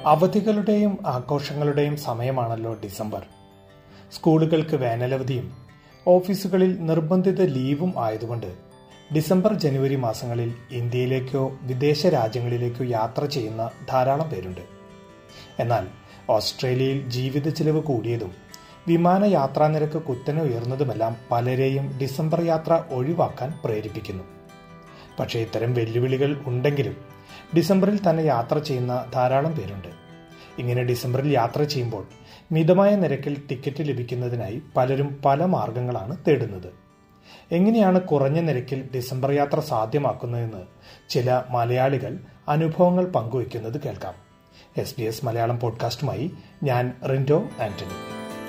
അവധികളുടെയും ആഘോഷങ്ങളുടെയും സമയമാണല്ലോ December സ്കൂളുകൾക്ക് വേനലവധിയും ഓഫീസുകളിൽ നിർബന്ധിത ലീവും ആയതുകൊണ്ട് ഡിസംബർ ജനുവരി മാസങ്ങളിൽ ഇന്ത്യയിലേക്കോ വിദേശ രാജ്യങ്ങളിലേക്കോ യാത്ര ചെയ്യുന്ന ധാരാളം പേരുണ്ട് എന്നാൽ ഓസ്ട്രേലിയയിൽ ജീവിത ചെലവ് കൂടിയതും വിമാന യാത്രാ നിരക്ക് കുത്തനെ ഉയർന്നതുമെല്ലാം പലരെയും ഡിസംബർ യാത്ര ഒഴിവാക്കാൻ പ്രേരിപ്പിക്കുന്നു പക്ഷേ ഇത്തരം വെല്ലുവിളികൾ ഉണ്ടെങ്കിലും ഡിസംബറിൽ തന്നെ യാത്ര ചെയ്യുന്ന ധാരാളം പേരുണ്ട് ഇങ്ങനെ ഡിസംബറിൽ യാത്ര ചെയ്യുമ്പോൾ മിതമായ നിരക്കിൽ ടിക്കറ്റ് ലഭിക്കുന്നതിനായി പലരും പല മാർഗങ്ങളാണ് തേടുന്നത് എങ്ങനെയാണ് കുറഞ്ഞ നിരക്കിൽ ഡിസംബർ യാത്ര സാധ്യമാക്കുന്നതെന്ന് ചില മലയാളികൾ അനുഭവങ്ങൾ പങ്കുവയ്ക്കുന്നത് കേൾക്കാം എസ് ബി എസ് മലയാളം പോഡ്കാസ്റ്റുമായി ഞാൻ റിൻഡോ ആന്റണി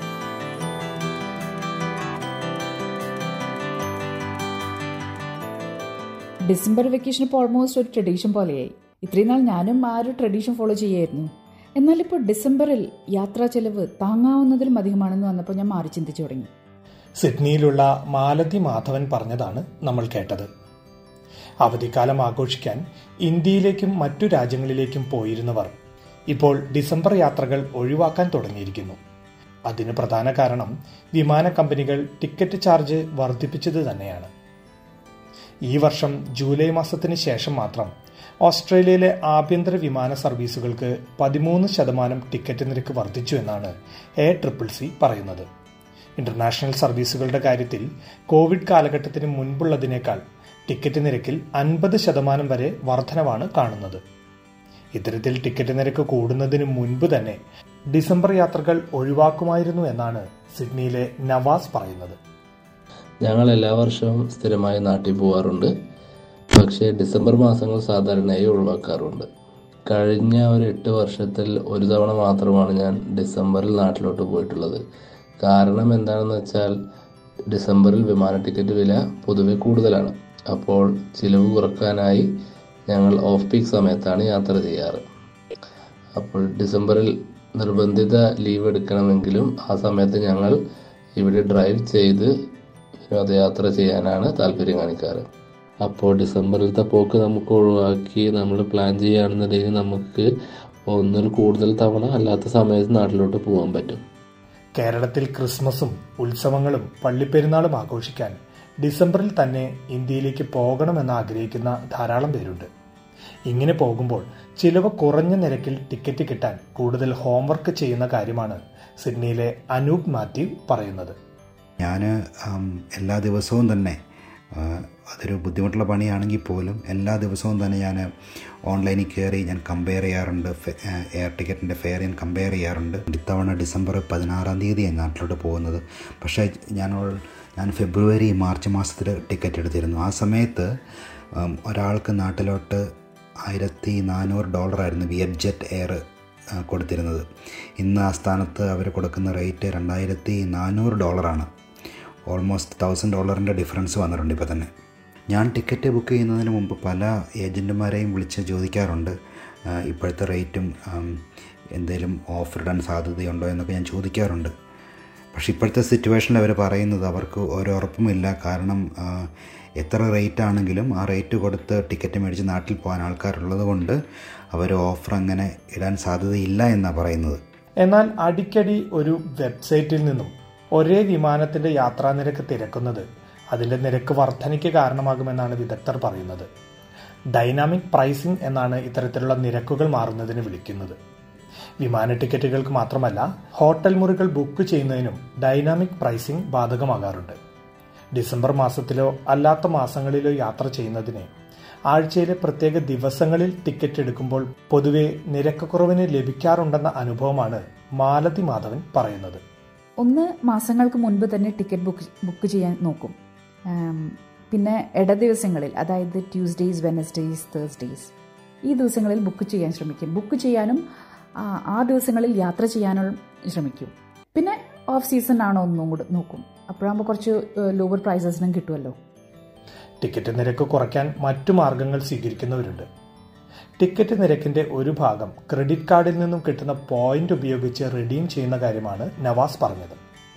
ഡിസംബർ വെക്കേഷൻ ഇപ്പോൾ ഓൾമോസ്റ്റ് ഒരു ട്രഡീഷൻ പോലെയായി ഇത്രയും നാൾ ഞാനും ആ ഒരു ട്രഡീഷൻ ഫോളോ ചെയ്യായിരുന്നു എന്നാൽ ഇപ്പോൾ ഡിസംബറിൽ യാത്രാ ചെലവ് താങ്ങാവുന്നതിലും അധികമാണെന്ന് വന്നപ്പോൾ ഞാൻ മാറി ചിന്തിച്ചു തുടങ്ങി സിഡ്നിയിലുള്ള മാലതി മാധവൻ പറഞ്ഞതാണ് നമ്മൾ കേട്ടത് അവധിക്കാലം ആഘോഷിക്കാൻ ഇന്ത്യയിലേക്കും മറ്റു രാജ്യങ്ങളിലേക്കും പോയിരുന്നവർ ഇപ്പോൾ ഡിസംബർ യാത്രകൾ ഒഴിവാക്കാൻ തുടങ്ങിയിരിക്കുന്നു അതിന് പ്രധാന കാരണം വിമാന കമ്പനികൾ ടിക്കറ്റ് ചാർജ് വർദ്ധിപ്പിച്ചത് തന്നെയാണ് ഈ വർഷം ജൂലൈ മാസത്തിന് ശേഷം മാത്രം ഓസ്ട്രേലിയയിലെ ആഭ്യന്തര വിമാന സർവീസുകൾക്ക് പതിമൂന്ന് ശതമാനം ടിക്കറ്റ് നിരക്ക് വർദ്ധിച്ചു എന്നാണ് എ ട്രിപ്പിൾ സി പറയുന്നത് ഇന്റർനാഷണൽ സർവീസുകളുടെ കാര്യത്തിൽ കോവിഡ് കാലഘട്ടത്തിന് മുൻപുള്ളതിനേക്കാൾ ടിക്കറ്റ് നിരക്കിൽ അൻപത് ശതമാനം വരെ വർധനവാണ് കാണുന്നത് ഇത്തരത്തിൽ ടിക്കറ്റ് നിരക്ക് കൂടുന്നതിന് മുൻപ് തന്നെ ഡിസംബർ യാത്രകൾ ഒഴിവാക്കുമായിരുന്നു എന്നാണ് സിഡ്നിയിലെ നവാസ് പറയുന്നത് ഞങ്ങൾ എല്ലാ വർഷവും സ്ഥിരമായി നാട്ടിൽ പോകാറുണ്ട് പക്ഷേ ഡിസംബർ മാസങ്ങൾ സാധാരണയായി ഒഴിവാക്കാറുണ്ട് കഴിഞ്ഞ ഒരു എട്ട് വർഷത്തിൽ ഒരു തവണ മാത്രമാണ് ഞാൻ ഡിസംബറിൽ നാട്ടിലോട്ട് പോയിട്ടുള്ളത് കാരണം എന്താണെന്ന് വെച്ചാൽ ഡിസംബറിൽ വിമാന ടിക്കറ്റ് വില പൊതുവെ കൂടുതലാണ് അപ്പോൾ ചിലവ് കുറക്കാനായി ഞങ്ങൾ ഓഫ് പീക്ക് സമയത്താണ് യാത്ര ചെയ്യാറ് അപ്പോൾ ഡിസംബറിൽ നിർബന്ധിത ലീവ് എടുക്കണമെങ്കിലും ആ സമയത്ത് ഞങ്ങൾ ഇവിടെ ഡ്രൈവ് ചെയ്ത് വിനോദയാത്ര ചെയ്യാനാണ് താല്പര്യം കാണിക്കാറ് അപ്പോൾ ഡിസംബറിലത്തെ പോക്ക് നമുക്ക് ഒഴിവാക്കി നമ്മൾ പ്ലാൻ ചെയ്യുകയാണെന്നുണ്ടെങ്കിൽ നമുക്ക് ഒന്നിൽ കൂടുതൽ തവണ അല്ലാത്ത സമയത്ത് നാട്ടിലോട്ട് പോകാൻ പറ്റും കേരളത്തിൽ ക്രിസ്മസും ഉത്സവങ്ങളും പള്ളിപ്പെരുന്നാളും ആഘോഷിക്കാൻ ഡിസംബറിൽ തന്നെ ഇന്ത്യയിലേക്ക് പോകണമെന്ന് ആഗ്രഹിക്കുന്ന ധാരാളം പേരുണ്ട് ഇങ്ങനെ പോകുമ്പോൾ ചിലവ് കുറഞ്ഞ നിരക്കിൽ ടിക്കറ്റ് കിട്ടാൻ കൂടുതൽ ഹോംവർക്ക് ചെയ്യുന്ന കാര്യമാണ് സിഡ്നിയിലെ അനൂപ് മാത്യു പറയുന്നത് ഞാൻ എല്ലാ ദിവസവും തന്നെ ആ, അതൊരു ബുദ്ധിമുട്ടുള്ള പണിയാണെങ്കിൽ പോലും എല്ലാ ദിവസവും തന്നെ ഞാൻ ഓൺലൈനിൽ കയറി ഞാൻ കമ്പയർ ചെയ്യാറുണ്ട് ഫെ- ആ, എയർ ടിക്കറ്റിൻ്റെ ഫെയർ ഞാൻ കമ്പയർ ചെയ്യാറുണ്ട് ഇത്തവണ ഡിസംബർ പതിനാറാം തീയതിയാണ് നാട്ടിലോട്ട് പോകുന്നത് പക്ഷേ ഞാൻ ഓൾ- ഞാൻ ഫെബ്രുവരി മാർച്ച് മാസത്തിൽ ടിക്കറ്റ് എടുത്തിരുന്നു ആ സമയത്ത് ഉം, ഒരാൾക്ക് നാട്ടിലോട്ട് ആയിരത്തി നാനൂറ് ഡോളറായിരുന്നു വിയറ്റ് ജെറ്റ് എയർ ആ, കൊടുത്തിരുന്നത് ഇന്ന് ആ സ്ഥാനത്ത് അവർ കൊടുക്കുന്ന റേറ്റ് രണ്ടായിരത്തി നാനൂറ് ഡോളറാണ് ഓൾമോസ്റ്റ് തൗസൻഡ് ഡോളറിൻ്റെ ഡിഫറൻസ് വന്നിട്ടുണ്ട് ഇപ്പോൾ തന്നെ ഞാൻ ടിക്കറ്റ് ബുക്ക് ചെയ്യുന്നതിന് മുമ്പ് പല ഏജൻറ്റുമാരെയും വിളിച്ച് ചോദിക്കാറുണ്ട് ആ, ഇപ്പോഴത്തെ റേറ്റും എന്തെങ്കിലും ഓഫർ ഇടാൻ സാധ്യതയുണ്ടോ എന്നൊക്കെ ഞാൻ ചോദിക്കാറുണ്ട് പക്ഷേ ഇപ്പോഴത്തെ സിറ്റുവേഷനിൽ അവർ പറയുന്നത് അവർക്ക് ഒരു ഉറപ്പുമില്ല കാരണം ആ, എത്ര റേറ്റ് ആണെങ്കിലും ആ റേറ്റ് കൊടുത്ത് ടിക്കറ്റ് മേടിച്ച് നാട്ടിൽ പോകാൻ ആൾക്കാരുള്ളത് കൊണ്ട് അവർ ഓഫർ അങ്ങനെ ഇടാൻ സാധ്യതയില്ല എന്നാണ് പറയുന്നത് എന്നാൽ അടിക്കടി ഒരു വെബ്സൈറ്റിൽ നിന്നും ഒരേ വിമാനത്തിന്റെ യാത്രാ നിരക്ക് തിരക്കുന്നത് അതിന്റെ നിരക്ക് വർധനയ്ക്ക് കാരണമാകുമെന്നാണ് വിദഗ്ധർ പറയുന്നത് ഡൈനാമിക് പ്രൈസിംഗ് എന്നാണ് ഇത്തരത്തിലുള്ള നിരക്കുകൾ മാറുന്നതിന് വിളിക്കുന്നത് വിമാന ടിക്കറ്റുകൾക്ക് മാത്രമല്ല ഹോട്ടൽ മുറികൾ ബുക്ക് ചെയ്യുന്നതിനും ഡൈനാമിക് പ്രൈസിംഗ് ബാധകമാകാറുണ്ട് ഡിസംബർ മാസത്തിലോ അല്ലാത്ത മാസങ്ങളിലോ യാത്ര ചെയ്യുന്നതിന് ആഴ്ചയിലെ പ്രത്യേക ദിവസങ്ങളിൽ ടിക്കറ്റ് എടുക്കുമ്പോൾ പൊതുവെ നിരക്ക് കുറവിന് ലഭിക്കാറുണ്ടെന്ന അനുഭവമാണ് മാലതി മാധവൻ പറയുന്നത് ഒന്ന് മാസങ്ങൾക്ക് മുൻപ് തന്നെ ടിക്കറ്റ് ബുക്ക് ബുക്ക് ചെയ്യാൻ നോക്കും ആം, പിന്നെ ഇട ദിവസങ്ങളിൽ അതായത് ട്യൂസ്ഡേയ്സ് വെനസ്ഡേയ്സ് തേഴ്സ്ഡേയ്സ് ഈ ദിവസങ്ങളിൽ ബുക്ക് ചെയ്യാൻ ശ്രമിക്കും ബുക്ക് ചെയ്യാനും ആ, ആ ദിവസങ്ങളിൽ യാത്ര ചെയ്യാനും ശ്രമിക്കും പിന്നെ ഓഫ് സീസൺ ആണോ എന്നും കൂടെ നോക്കും അപ്പോഴാകുമ്പോൾ കുറച്ച് ലോവർ പ്രൈസസിനും കിട്ടുമല്ലോ ടിക്കറ്റ് നിരക്ക് കുറയ്ക്കാൻ മറ്റു മാർഗങ്ങൾ സ്വീകരിക്കുന്നവരുണ്ട് ടിക്കറ്റ് നിരക്കിന്റെ ഒരു ഭാഗം ക്രെഡിറ്റ് കാർഡിൽ നിന്നും കിട്ടുന്ന പോയിന്റ് ഉപയോഗിച്ച് റിഡീം ചെയ്യുന്ന കാര്യമാണ് നവാസ് പറഞ്ഞത്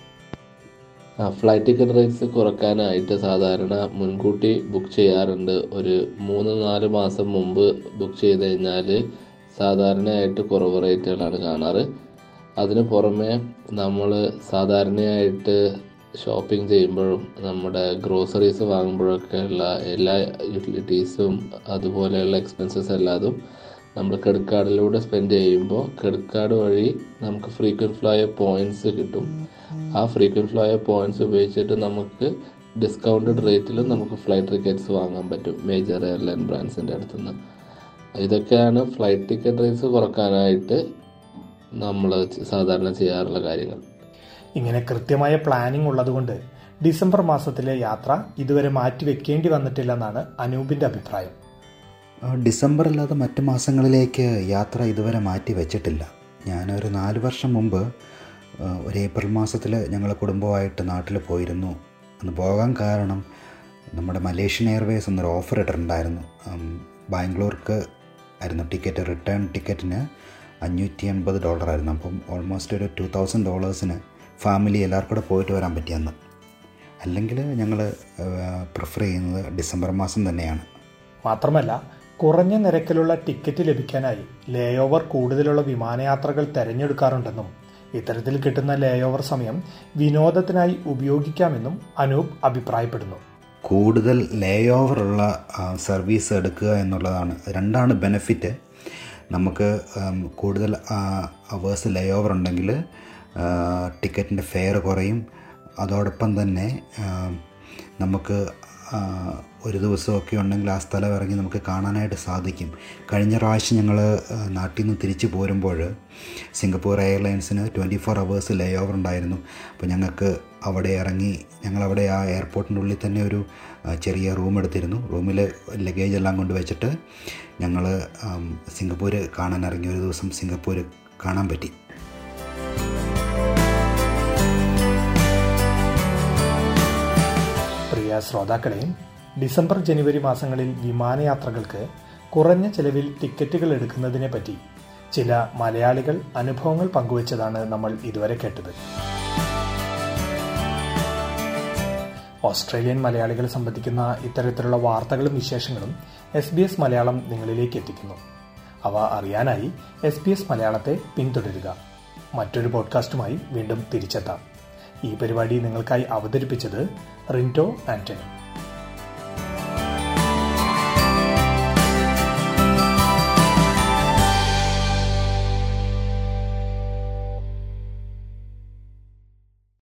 ആ ഫ്ലൈറ്റ് ടിക്കറ്റ് റേറ്റ്സ് കുറക്കാനായിട്ട് സാധാരണ മുൻകൂട്ടി ബുക്ക് ചെയ്യാറുണ്ട് ഒരു മൂന്ന് നാല് മാസം മുമ്പ് ബുക്ക് ചെയ്ത് കഴിഞ്ഞാൽ സാധാരണയായിട്ട് കുറവ് റേറ്റുകളാണ് കാണാറ് അതിന് പുറമെ നമ്മൾ സാധാരണയായിട്ട് ഷോപ്പിംഗ് ചെയ്യുമ്പോഴും നമ്മുടെ ഗ്രോസറീസ് വാങ്ങുമ്പോഴൊക്കെ ഉള്ള എല്ലാ യൂട്ടിലിറ്റീസും അതുപോലെയുള്ള എക്സ്പെൻസസ് എല്ലാതും നമ്മൾ ക്രെഡിറ്റ് കാർഡിലൂടെ സ്പെൻഡ് ചെയ്യുമ്പോൾ ക്രെഡിറ്റ് കാർഡ് വഴി നമുക്ക് ഫ്രീക്വൻറ്റ് ഫ്ലോ ആയ പോയിന്റ്സ് കിട്ടും ആ ഫ്രീക്വൻറ്റ് ഫ്ലോ ആയ പോയിന്റ്സ് ഉപയോഗിച്ചിട്ട് നമുക്ക് ഡിസ്കൗണ്ടഡ് റേറ്റിലും നമുക്ക് ഫ്ലൈറ്റ് ടിക്കറ്റ്സ് വാങ്ങാൻ പറ്റും മേജർ എയർലൈൻ ബ്രാൻഡ്സിൻ്റെ അടുത്തുനിന്ന് ഇതൊക്കെയാണ് ഫ്ലൈറ്റ് ടിക്കറ്റ് റേറ്റ്സ് കുറക്കാനായിട്ട് നമ്മൾ സാധാരണ ചെയ്യാറുള്ള കാര്യങ്ങൾ ഇങ്ങനെ കൃത്യമായ പ്ലാനിംഗ് ഉള്ളതുകൊണ്ട് ഡിസംബർ മാസത്തിലെ യാത്ര ഇതുവരെ മാറ്റിവെക്കേണ്ടി വന്നിട്ടില്ലെന്നാണ് അനൂപിന്റെ അഭിപ്രായം ഡിസംബർ അല്ലാതെ മറ്റ് മാസങ്ങളിലേക്ക് യാത്ര ഇതുവരെ മാറ്റി വെച്ചിട്ടില്ല ഞാനൊരു നാല് വർഷം മുമ്പ് ആ, ഒരു ഏപ്രിൽ മാസത്തിൽ ഞങ്ങൾ കുടുംബമായിട്ട് നാട്ടിൽ പോയിരുന്നു അന്ന് പോകാൻ കാരണം നമ്മുടെ മലേഷ്യൻ എയർവേസ് എന്നൊരു ഓഫർ ഇട്ടിട്ടുണ്ടായിരുന്നു ഉം, ബാംഗ്ലൂർക്ക് ആയിരുന്നു ടിക്കറ്റ് റിട്ടേൺ ടിക്കറ്റിന് അഞ്ഞൂറ്റി എൺപത് ഡോളറായിരുന്നു അപ്പം ഓൾമോസ്റ്റ് ഒരു ടു തൗസൻഡ് ഡോളേഴ്സിന് ഫാമിലി എല്ലാവർക്കും കൂടെ പോയിട്ട് വരാൻ പറ്റിയെന്ന് അല്ലെങ്കിൽ ഞങ്ങൾ പ്രിഫർ ചെയ്യുന്നത് ഡിസംബർ മാസം തന്നെയാണ് മാത്രമല്ല കുറഞ്ഞ നിരക്കിലുള്ള ടിക്കറ്റ് ലഭിക്കാനായി ലേ ഓവർ കൂടുതലുള്ള വിമാനയാത്രകൾ തെരഞ്ഞെടുക്കാറുണ്ടെന്നും ഇത്തരത്തിൽ കിട്ടുന്ന ലേ ഓവർ സമയം വിനോദത്തിനായി ഉപയോഗിക്കാമെന്നും അനൂപ് അഭിപ്രായപ്പെടുന്നു കൂടുതൽ ലേ ഓവറുള്ള സർവീസ് എടുക്കുക എന്നുള്ളതാണ് രണ്ടാണ് ബെനിഫിറ്റ് നമുക്ക് ഉം, കൂടുതൽ അവേഴ്സ് ലേ ഓവർ ഉണ്ടെങ്കിൽ ടിക്കറ്റിൻ്റെ ഫെയർ കുറയും അതോടൊപ്പം തന്നെ ഉം, നമുക്ക് ആ, ഒരു ദിവസമൊക്കെ ഉണ്ടെങ്കിൽ ആ സ്ഥലം ഇറങ്ങി നമുക്ക് കാണാനായിട്ട് സാധിക്കും കഴിഞ്ഞ പ്രാവശ്യം ഞങ്ങൾ നാട്ടിൽ നിന്ന് തിരിച്ചു പോരുമ്പോൾ സിംഗപ്പൂർ എയർലൈൻസിന് twenty four hours layover ഉണ്ടായിരുന്നു അപ്പോൾ ഞങ്ങൾക്ക് അവിടെ ഇറങ്ങി ഞങ്ങളവിടെ ആ എയർപോർട്ടിൻ്റെ ഉള്ളിൽ തന്നെ ഒരു ആ, ചെറിയ റൂം എടുത്തിരുന്നു റൂമിൽ ലഗേജ് എല്ലാം കൊണ്ട് വെച്ചിട്ട് ഞങ്ങൾ സിംഗപ്പൂർ കാണാൻ ഇറങ്ങി ഒരു ദിവസം സിംഗപ്പൂർ കാണാൻ പറ്റി പ്രിയ ശ്രോതാക്കളെ ഡിസംബർ ജനുവരി മാസങ്ങളിൽ വിമാനയാത്രകൾക്ക് കുറഞ്ഞ ചെലവിൽ ടിക്കറ്റുകൾ എടുക്കുന്നതിനെ പറ്റി ചില മലയാളികൾ അനുഭവങ്ങൾ പങ്കുവച്ചതാണ് നമ്മൾ ഇതുവരെ കേട്ടത് ഓസ്ട്രേലിയൻ മലയാളികൾ സംബന്ധിക്കുന്ന ഇത്തരത്തിലുള്ള വാർത്തകളും വിശേഷങ്ങളും എസ് ബി എസ് മലയാളം നിങ്ങളിലേക്ക് എത്തിക്കുന്നു അവ അറിയാനായി എസ് ബി എസ് മലയാളത്തെ പിന്തുടരുക മറ്റൊരു പോഡ്കാസ്റ്റുമായി വീണ്ടും തിരിച്ചെത്താം ഈ പരിപാടി നിങ്ങൾക്കായി അവതരിപ്പിച്ചത് റിൻറ്റോ ആന്റണി